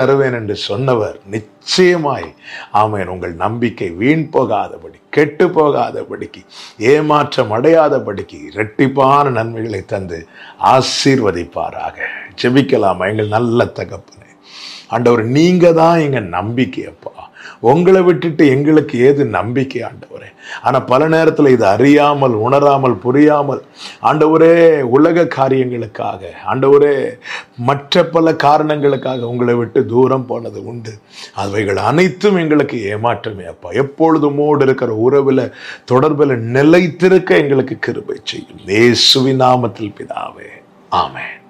தருவேன் என்று சொன்னவர் நிச்சயமாய் ஆமேன் உங்கள் நம்பிக்கை வீண் போகாதபடி கெட்டு போகாதபடிக்கு ஏமாற்றம் அடையாதபடிக்கு இரட்டிப்பான நன்மைகளை தந்து ஆசீர்வதிப்பாராக ஜெபிக்கலாமா எங்கள் நல்ல தகப்பனே ஆண்டவர் நீங்க தான் எங்க நம்பிக்கை அப்பா உங்களை விட்டுட்டு எங்களுக்கு ஏது நம்பிக்கை ஆண்டவரே ஆனா பல நேரத்துல இது அறியாமல் உணராமல் புரியாமல் ஆண்டவரே உலக காரியங்களுக்காக ஆண்டவரே மற்ற பல காரணங்களுக்காக உங்களை விட்டு தூரம் போனது உண்டு அவைகள் அனைத்தும் எங்களுக்கு ஏமாற்றமே அப்பா எப்பொழுதும் மோடு இருக்கிற உறவில் தொடர்பில் நிலைத்திருக்க எங்களுக்கு கிருபை செய்யும் இயேசுவின் நாமத்தில் பிதாவே ஆமென்